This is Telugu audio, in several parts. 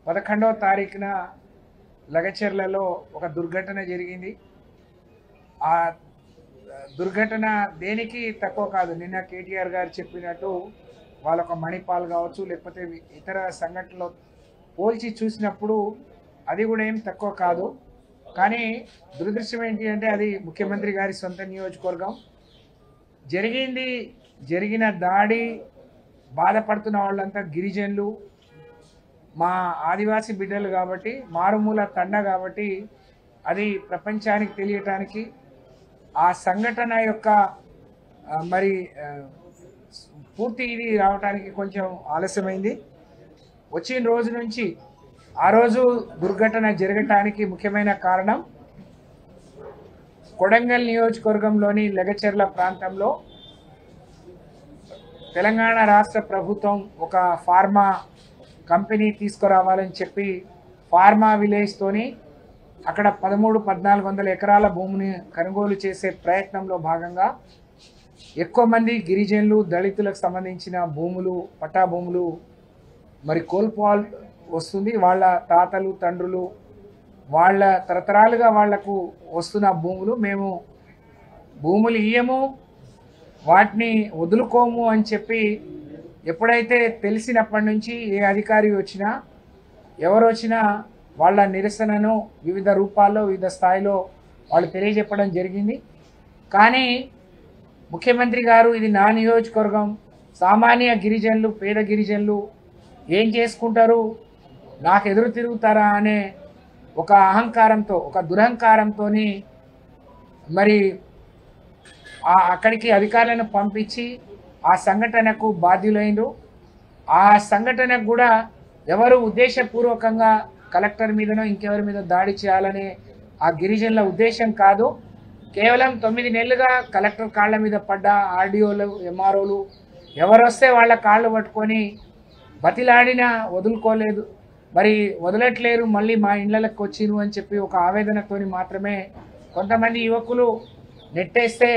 పదకొండవ తారీఖున లగచెర్లలో ఒక దుర్ఘటన జరిగింది ఆ దుర్ఘటన దేనికి తక్కువ కాదు నిన్న కేటీఆర్ గారు చెప్పినట్టు వాళ్ళొక మణిపాల్ కావచ్చు లేకపోతే ఇతర సంఘటనలో పోల్చి చూసినప్పుడు అది కూడా ఏం తక్కువ కాదు కానీ దురదృష్టం ఏంటి అంటే అది ముఖ్యమంత్రి గారి సొంత నియోజకవర్గం జరిగింది జరిగిన దాడి బాధపడుతున్న వాళ్ళంతా గిరిజనులు మా ఆదివాసీ బిడ్డలు కాబట్టి మారుమూల తండ కాబట్టి అది ప్రపంచానికి తెలియటానికి ఆ సంఘటన యొక్క ఆ, మరి ఆ, పూర్తి ఇది రావడానికి కొంచెం ఆలస్యమైంది వచ్చిన రోజు నుంచి ఆ రోజు దుర్ఘటన జరగటానికి ముఖ్యమైన కారణం కొడంగల్ నియోజకవర్గంలోని లెగచెర్ల ప్రాంతంలో తెలంగాణ రాష్ట్ర ప్రభుత్వం ఒక ఫార్మా కంపెనీ తీసుకురావాలని చెప్పి ఫార్మా విలేజ్తోని అక్కడ పదమూడు పద్నాలుగు వందల ఎకరాల భూమిని కొనుగోలు చేసే ప్రయత్నంలో భాగంగా ఎక్కువ మంది గిరిజనులు దళితులకు సంబంధించిన భూములు పట్టా భూములు మరి కోల్పోవాల్ వస్తుంది వాళ్ళ తాతలు తండ్రులు వాళ్ళ తరతరాలుగా వాళ్లకు వస్తున్న భూములు మేము భూములు ఇయ్యము వాటిని వదులుకోము అని చెప్పి ఎప్పుడైతే తెలిసినప్పటి నుంచి ఏ అధికారి వచ్చినా ఎవరు వచ్చినా వాళ్ళ నిరసనను వివిధ రూపాల్లో వివిధ స్థాయిలో వాళ్ళు తెలియజెప్పడం జరిగింది కానీ ముఖ్యమంత్రి గారు ఇది నా నియోజకవర్గం సామాన్య గిరిజనులు పేద గిరిజనులు ఏం చేసుకుంటారు నాకు ఎదురు తిరుగుతారా అనే ఒక అహంకారంతో ఒక దురహంకారంతో మరి ఆ అక్కడికి అధికారులను పంపించి ఆ సంఘటనకు బాధ్యులైనరు ఆ సంఘటనకు కూడా ఎవరు ఉద్దేశపూర్వకంగా కలెక్టర్ మీదనో ఇంకెవరి మీద దాడి చేయాలనే ఆ గిరిజనుల ఉద్దేశం కాదు కేవలం తొమ్మిది నెలలుగా కలెక్టర్ కాళ్ళ మీద పడ్డ ఆర్డీఓలు ఎంఆర్ఓలు ఎవరు వస్తే వాళ్ళ కాళ్ళు పట్టుకొని బతిలాడినా వదులుకోలేదు మరి వదలట్లేరు మళ్ళీ మా ఇళ్ళకి వచ్చిరు అని చెప్పి ఒక ఆవేదనతోని మాత్రమే కొంతమంది యువకులు నెట్టేస్తే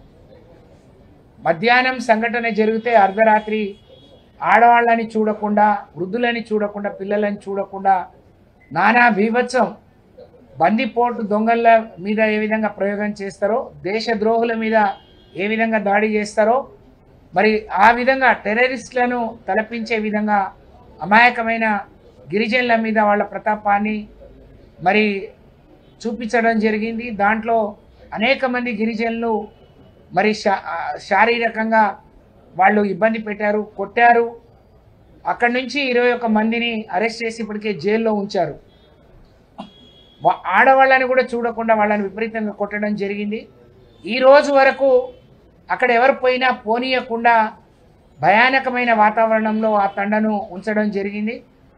మధ్యాహ్నం సంఘటన జరిగితే అర్ధరాత్రి ఆడవాళ్ళని చూడకుండా వృద్ధులని చూడకుండా పిల్లలని చూడకుండా నానా బీభత్సం బందిపోటు దొంగల మీద ఏ విధంగా ప్రయోగం చేస్తారో దేశద్రోహుల మీద ఏ విధంగా దాడి చేస్తారో మరి ఆ విధంగా టెర్రరిస్టులను తలపించే విధంగా అమాయకమైన గిరిజనుల మీద వాళ్ళ ప్రతాపాన్ని మరి చూపించడం జరిగింది దాంట్లో అనేక మంది గిరిజనులు మరి శా- ఆ, శారీరకంగా వాళ్ళు ఇబ్బంది పెట్టారు కొట్టారు అక్కడి నుంచి ఇరవై ఒక్క మందిని అరెస్ట్ చేసి ఇప్పటికే జైల్లో ఉంచారు వా- ఆడవాళ్ళని కూడా చూడకుండా వాళ్ళని విపరీతంగా కొట్టడం జరిగింది ఈ రోజు వరకు అక్కడ ఎవరు పోయినా పోనీయకుండా భయానకమైన వాతావరణంలో ఆ తండను ఉంచడం జరిగింది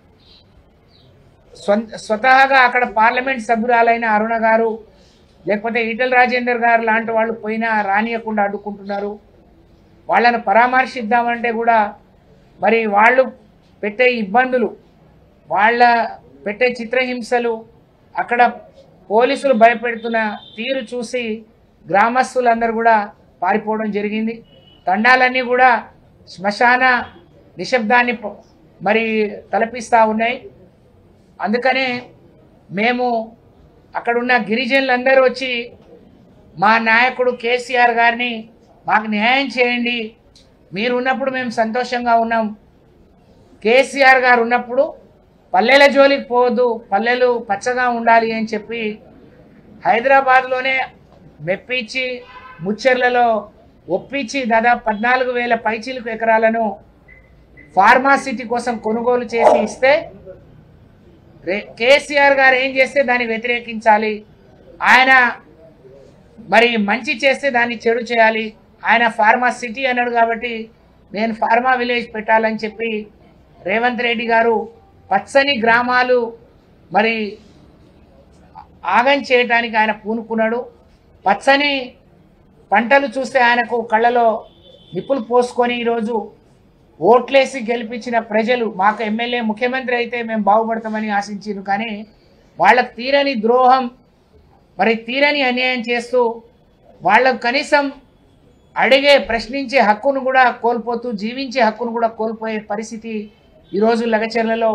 స్వం- స్వతహాగా అక్కడ పార్లమెంట్ సభ్యురాలైన అరుణ గారు లేకపోతే ఈటల రాజేందర్ గారు లాంటి వాళ్ళు పోయినా రానియకుండా అడ్డుకుంటున్నారు వాళ్ళను పరామర్శిద్దామంటే కూడా మరి వాళ్ళు పెట్టే ఇబ్బందులు వాళ్ళ పెట్టే చిత్రహింసలు అక్కడ పోలీసులు భయపెడుతున్న తీరు చూసి గ్రామస్తులందరూ కూడా పారిపోవడం జరిగింది తండాలన్నీ కూడా శ్మశాన నిశ్శబ్దాన్ని ప- మరి తలపిస్తూ ఉన్నాయి అందుకనే మేము అక్కడున్న గిరిజనులందరూ వచ్చి మా నాయకుడు కేసీఆర్ గారిని మాకు న్యాయం చేయండి మీరు ఉన్నప్పుడు మేము సంతోషంగా ఉన్నాం కేసీఆర్ గారు ఉన్నప్పుడు పల్లెల జోలికి పోవద్దు పల్లెలు పచ్చగా ఉండాలి అని చెప్పి హైదరాబాద్లోనే మెప్పించి ముచ్చెర్లలో ఒప్పించి దాదాపు పద్నాలుగు వేల పైచీలకు ఎకరాలను ఫార్మాసిటీ కోసం కొనుగోలు చేసి ఇస్తే రే కేసీఆర్ గారు ఏం చేస్తే దాన్ని వ్యతిరేకించాలి ఆయన మరి మంచి చేస్తే దాన్ని చెడు చేయాలి ఆయన ఫార్మా సిటీ అన్నాడు కాబట్టి నేను ఫార్మా విలేజ్ పెట్టాలని చెప్పి రేవంత్ రెడ్డి గారు పచ్చని గ్రామాలు మరి ఆగం చేయడానికి ఆయన పూనుకున్నాడు పచ్చని పంటలు చూస్తే ఆయనకు కళ్ళలో నిప్పులు పోసుకొని ఈరోజు ఓట్లేసి గెలిపించిన ప్రజలు మాకు ఎమ్మెల్యే ముఖ్యమంత్రి అయితే మేము బాగుపడతామని ఆశించారు కానీ వాళ్ళకు తీరని ద్రోహం మరి తీరని అన్యాయం చేస్తూ వాళ్ళకు కనీసం అడిగే ప్రశ్నించే హక్కును కూడా కోల్పోతూ జీవించే హక్కును కూడా కోల్పోయే పరిస్థితి ఈరోజు లగచర్లలో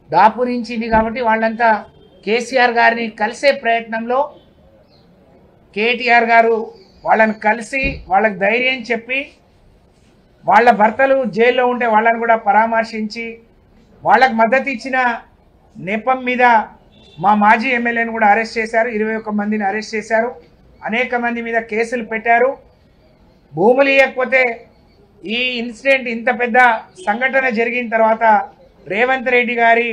దాపురించింది కాబట్టి వాళ్ళంతా కేసీఆర్ గారిని కలిసే ప్రయత్నంలో కేటీఆర్ గారు వాళ్ళని కలిసి వాళ్ళకి ధైర్యం చెప్పి వాళ్ళ భర్తలు జైల్లో ఉంటే వాళ్ళని కూడా పరామర్శించి వాళ్ళకు మద్దతు ఇచ్చిన నెపం మీద మా మాజీ ఎమ్మెల్యేని కూడా అరెస్ట్ చేశారు ఇరవై ఒక్క మందిని అరెస్ట్ చేశారు అనేక మంది మీద కేసులు పెట్టారు భూములు ఇవ్వకపోతే ఈ ఇన్సిడెంట్ ఇంత పెద్ద సంఘటన జరిగిన తర్వాత రేవంత్ రెడ్డి గారి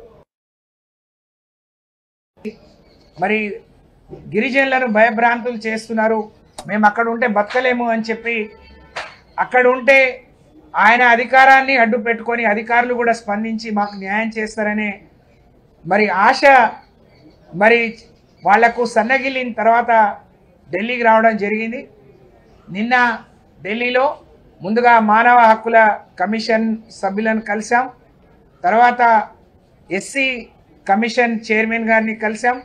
మరి గిరిజనులను భయభ్రాంతులు చేస్తున్నారు మేము అక్కడ ఉంటే బతకలేము అని చెప్పి అక్కడ ఉంటే ఆయన అధికారాన్ని అడ్డు పెట్టుకొని అధికారులు కూడా స్పందించి మాకు న్యాయం చేస్తారనే మరి ఆశ మరి వాళ్లకు సన్నగిల్లిన తర్వాత ఢిల్లీకి రావడం జరిగింది నిన్న ఢిల్లీలో ముందుగా మానవ హక్కుల కమిషన్ సభ్యులను కలిసాం తర్వాత ఎస్సీ కమిషన్ చైర్మన్ గారిని కలిసాం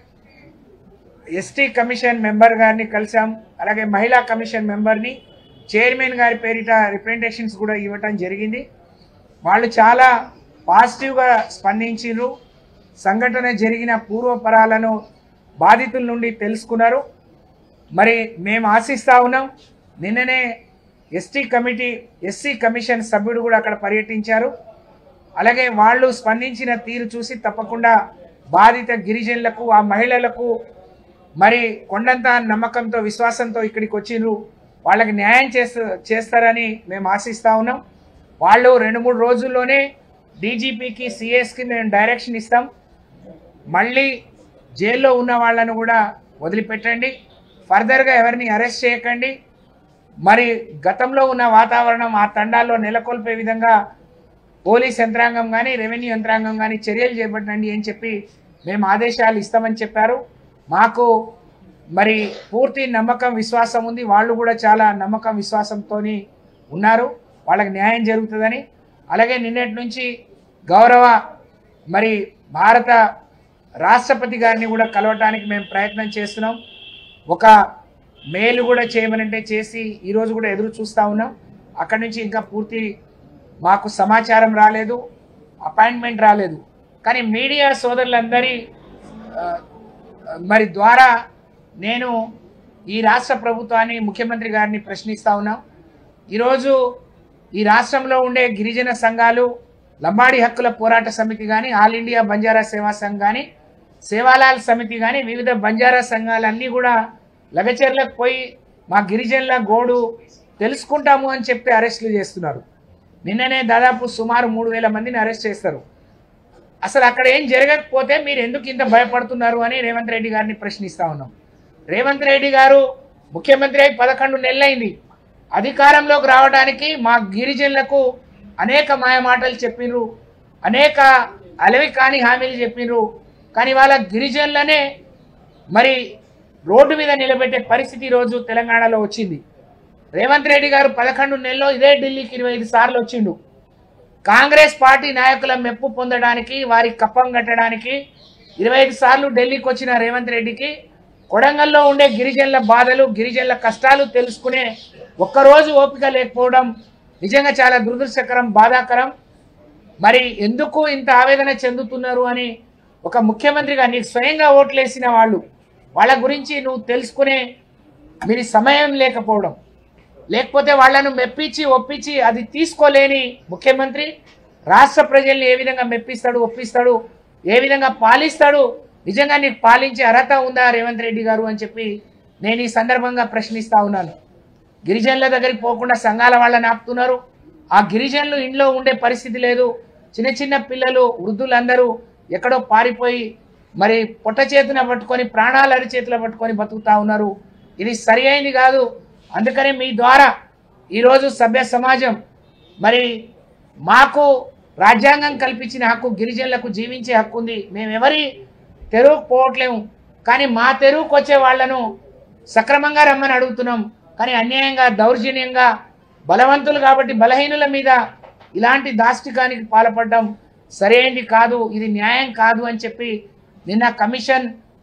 ఎస్టీ కమిషన్ మెంబర్ గారిని కలిసాం అలాగే మహిళా కమిషన్ మెంబర్ని చైర్మన్ గారి పేరిట రిప్రజెంటేషన్స్ కూడా ఇవ్వటం జరిగింది వాళ్ళు చాలా పాజిటివ్గా స్పందించారు సంఘటన జరిగిన పూర్వపరాలను బాధితుల నుండి తెలుసుకున్నారు మరి మేము ఆశిస్తూ ఉన్నాం నిన్ననే ఎస్టీ కమిటీ ఎస్సీ కమిషన్ సభ్యుడు కూడా అక్కడ పర్యటించారు అలాగే వాళ్ళు స్పందించిన తీరు చూసి తప్పకుండా బాధిత గిరిజనులకు ఆ మహిళలకు మరి కొండంత నమ్మకంతో విశ్వాసంతో ఇక్కడికి వచ్చిండ్రు వాళ్ళకి న్యాయం చేస్త చేస్తారని మేము ఆశిస్తూ ఉన్నాం వాళ్ళు రెండు మూడు రోజుల్లోనే డీజీపీకి సిఎస్కి మేము డైరెక్షన్ ఇస్తాం మళ్ళీ జైల్లో ఉన్న వాళ్ళను కూడా వదిలిపెట్టండి ఫర్దర్గా ఎవరిని అరెస్ట్ చేయకండి మరి గతంలో ఉన్న వాతావరణం ఆ తండాల్లో నెలకొల్పే విధంగా పోలీస్ యంత్రాంగం కానీ రెవెన్యూ యంత్రాంగం కానీ చర్యలు చేపట్టండి అని చెప్పి మేము ఆదేశాలు ఇస్తామని చెప్పారు మాకు మరి పూర్తి నమ్మకం విశ్వాసం ఉంది వాళ్ళు కూడా చాలా నమ్మకం విశ్వాసంతో ఉన్నారు వాళ్ళకి న్యాయం జరుగుతుందని అలాగే నిన్నటి నుంచి గౌరవ మరి భారత రాష్ట్రపతి గారిని కూడా కలవటానికి మేము ప్రయత్నం చేస్తున్నాం ఒక మెయిల్ కూడా చేయమనంటే చేసి ఈరోజు కూడా ఎదురు చూస్తూ ఉన్నాం అక్కడి నుంచి ఇంకా పూర్తి మాకు సమాచారం రాలేదు అపాయింట్మెంట్ రాలేదు కానీ మీడియా సోదరులందరి ఆ, మరి ద్వారా నేను ఈ రాష్ట్ర ప్రభుత్వాన్ని ముఖ్యమంత్రి గారిని ప్రశ్నిస్తా ఉన్నాం ఈరోజు ఈ రాష్ట్రంలో ఉండే గిరిజన సంఘాలు లంబాడి హక్కుల పోరాట సమితి కానీ ఆల్ ఇండియా బంజారా సేవా సంఘ్ కానీ సేవాలాల్ సమితి కానీ వివిధ బంజారా సంఘాలన్నీ కూడా లగచర్లకు పోయి మా గిరిజనుల గోడు తెలుసుకుంటాము అని చెప్పి అరెస్టులు చేస్తున్నారు నిన్ననే దాదాపు సుమారు మూడు వేల మందిని అరెస్ట్ చేస్తారు అసలు అక్కడ ఏం జరగకపోతే మీరు ఎందుకు ఇంత భయపడుతున్నారు అని రేవంత్ రెడ్డి గారిని ప్రశ్నిస్తా ఉన్నాం రేవంత్ రెడ్డి గారు ముఖ్యమంత్రి అయి పదకొండు నెలలైంది అధికారంలోకి రావడానికి మా గిరిజనులకు అనేక మాయమాటలు చెప్పిండ్రు అనేక అలవి కాని హామీలు చెప్పిండ్రు కానీ వాళ్ళ గిరిజనులనే మరి రోడ్డు మీద నిలబెట్టే పరిస్థితి ఈరోజు తెలంగాణలో వచ్చింది రేవంత్ రెడ్డి గారు పదకొండు నెలల్లో ఇదే ఢిల్లీకి ఇరవై ఐదు సార్లు వచ్చిండు కాంగ్రెస్ పార్టీ నాయకుల మెప్పు పొందడానికి వారి కప్పం కట్టడానికి ఇరవై ఐదు సార్లు ఢిల్లీకి వచ్చిన రేవంత్ రెడ్డికి కొడంగల్లో ఉండే గిరిజనుల బాధలు గిరిజనుల కష్టాలు తెలుసుకునే ఒక్కరోజు ఓపిక లేకపోవడం నిజంగా చాలా దురదృష్టకరం బాధాకరం మరి ఎందుకు ఇంత ఆవేదన చెందుతున్నారు అని ఒక ముఖ్యమంత్రిగా నీకు స్వయంగా ఓట్లేసిన వాళ్ళు వాళ్ళ గురించి నువ్వు తెలుసుకునే మీరు సమయం లేకపోవడం లేకపోతే వాళ్ళను మెప్పించి ఒప్పించి అది తీసుకోలేని ముఖ్యమంత్రి రాష్ట్ర ప్రజల్ని ఏ విధంగా మెప్పిస్తాడు ఒప్పిస్తాడు ఏ విధంగా పాలిస్తాడు నిజంగా నీకు పాలించే అర్హత ఉందా రేవంత్ రెడ్డి గారు అని చెప్పి నేను ఈ సందర్భంగా ప్రశ్నిస్తా ఉన్నాను గిరిజనుల దగ్గరికి పోకుండా సంఘాల వాళ్ళని ఆపుతున్నారు ఆ గిరిజనులు ఇంట్లో ఉండే పరిస్థితి లేదు చిన్న చిన్న పిల్లలు వృద్ధులందరూ ఎక్కడో పారిపోయి మరి పొట్ట చేతున పట్టుకొని ప్రాణాలు అరి చేతిలో పట్టుకొని బతుకుతా ఉన్నారు ఇది సరి అయింది కాదు అందుకని మీ ద్వారా ఈరోజు సభ్య సమాజం మరి మాకు రాజ్యాంగం కల్పించిన హక్కు గిరిజనులకు జీవించే హక్కు ఉంది మేము ఎవరి తెరువుకు పోవట్లేము కానీ మా తెరువుకు వచ్చే వాళ్ళను సక్రమంగా రమ్మని అడుగుతున్నాం కానీ అన్యాయంగా దౌర్జన్యంగా బలవంతులు కాబట్టి బలహీనుల మీద ఇలాంటి దాష్టికానికి పాల్పడడం సరైనది కాదు ఇది న్యాయం కాదు అని చెప్పి నిన్న కమిషన్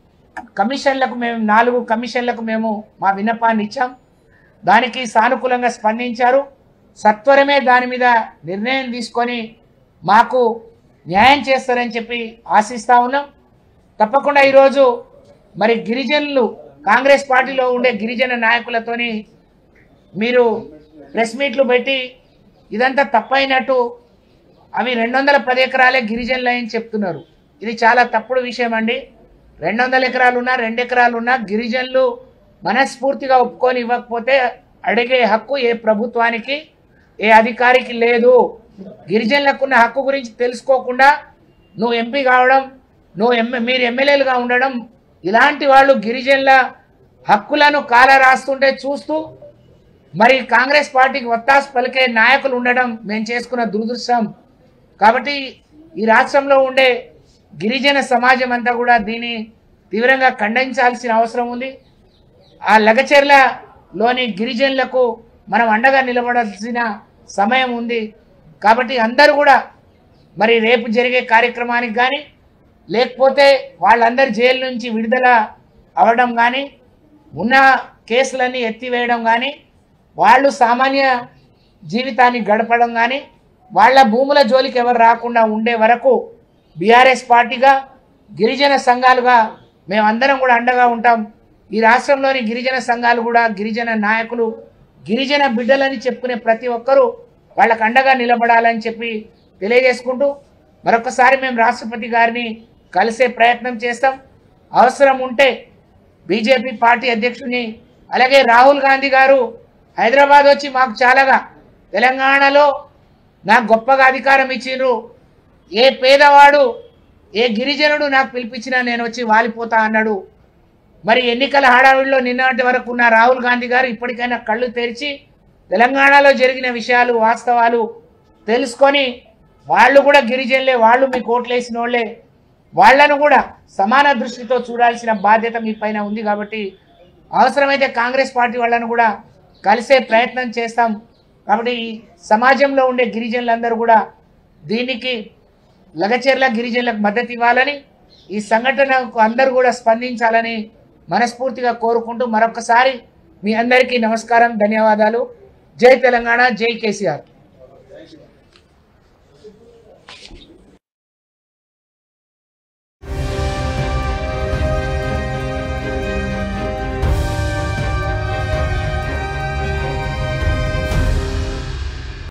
కమిషన్లకు మేము నాలుగు కమిషన్లకు మేము మా విన్నపాన్ని ఇచ్చాం దానికి సానుకూలంగా స్పందించారు సత్వరమే దాని మీద నిర్ణయం తీసుకొని మాకు న్యాయం చేస్తారని చెప్పి ఆశిస్తా ఉన్నాం తప్పకుండా ఈరోజు మరి గిరిజనులు కాంగ్రెస్ పార్టీలో ఉండే గిరిజన నాయకులతోని మీరు ప్రెస్ మీట్లు పెట్టి ఇదంతా తప్పైనట్టు అవి రెండు వందల పది ఎకరాలే గిరిజనులు అని చెప్తున్నారు ఇది చాలా తప్పుడు విషయం అండి రెండు వందల ఎకరాలు ఉన్నా రెండు ఎకరాలు ఉన్నా గిరిజనులు మనస్ఫూర్తిగా ఒప్పుకొని ఇవ్వకపోతే అడిగే హక్కు ఏ ప్రభుత్వానికి ఏ అధికారికి లేదు గిరిజనులకు ఉన్న హక్కు గురించి తెలుసుకోకుండా నువ్వు ఎంపీ కావడం నువ్వు ఎమ్మె మీరు ఎమ్మెల్యేలుగా ఉండడం ఇలాంటి వాళ్ళు గిరిజనుల హక్కులను కాల రాస్తుంటే చూస్తూ మరి కాంగ్రెస్ పార్టీకి ఒత్తాసు పలికే నాయకులు ఉండడం మేము చేసుకున్న దురదృష్టం కాబట్టి ఈ రాష్ట్రంలో ఉండే గిరిజన సమాజం అంతా కూడా దీన్ని తీవ్రంగా ఖండించాల్సిన అవసరం ఉంది ఆ లగచెర్లలోని గిరిజనులకు మనం అండగా నిలబడాల్సిన సమయం ఉంది కాబట్టి అందరూ కూడా మరి రేపు జరిగే కార్యక్రమానికి కానీ లేకపోతే వాళ్ళందరి జైలు నుంచి విడుదల అవ్వడం కానీ ఉన్న కేసులన్నీ ఎత్తివేయడం కానీ వాళ్ళు సామాన్య జీవితాన్ని గడపడం కానీ వాళ్ళ భూముల జోలికి ఎవరు రాకుండా ఉండే వరకు బీఆర్ఎస్ పార్టీగా గిరిజన సంఘాలుగా మేమందరం కూడా అండగా ఉంటాం ఈ రాష్ట్రంలోని గిరిజన సంఘాలు కూడా గిరిజన నాయకులు గిరిజన బిడ్డలని చెప్పుకునే ప్రతి ఒక్కరూ వాళ్ళకు అండగా నిలబడాలని చెప్పి తెలియజేసుకుంటూ మరొకసారి మేము రాష్ట్రపతి గారిని కలిసే ప్రయత్నం చేస్తాం అవసరం ఉంటే బీజేపీ పార్టీ అధ్యక్షుని అలాగే రాహుల్ గాంధీ గారు హైదరాబాద్ వచ్చి మాకు చాలాగా తెలంగాణలో నాకు గొప్పగా అధికారం ఇచ్చిండ్రు ఏ పేదవాడు ఏ గిరిజనుడు నాకు పిలిపించినా నేను వచ్చి వాలిపోతా అన్నాడు మరి ఎన్నికల హడావిడిలో నిన్నటి వరకు ఉన్న రాహుల్ గాంధీ గారు ఇప్పటికైనా కళ్ళు తెరిచి తెలంగాణలో జరిగిన విషయాలు వాస్తవాలు తెలుసుకొని వాళ్ళు కూడా గిరిజనులే వాళ్ళు మీకు ఓట్లేసిన వాళ్ళే వాళ్ళను కూడా సమాన దృష్టితో చూడాల్సిన బాధ్యత మీ పైన ఉంది కాబట్టి అవసరమైతే కాంగ్రెస్ పార్టీ వాళ్ళను కూడా కలిసే ప్రయత్నం చేస్తాం కాబట్టి ఈ సమాజంలో ఉండే గిరిజనులందరూ కూడా దీనికి లగచెర్ల గిరిజనులకు మద్దతు ఇవ్వాలని ఈ సంఘటనకు అందరూ కూడా స్పందించాలని మనస్ఫూర్తిగా కోరుకుంటూ మరొకసారి మీ అందరికీ నమస్కారం ధన్యవాదాలు జై తెలంగాణ జై కేసీఆర్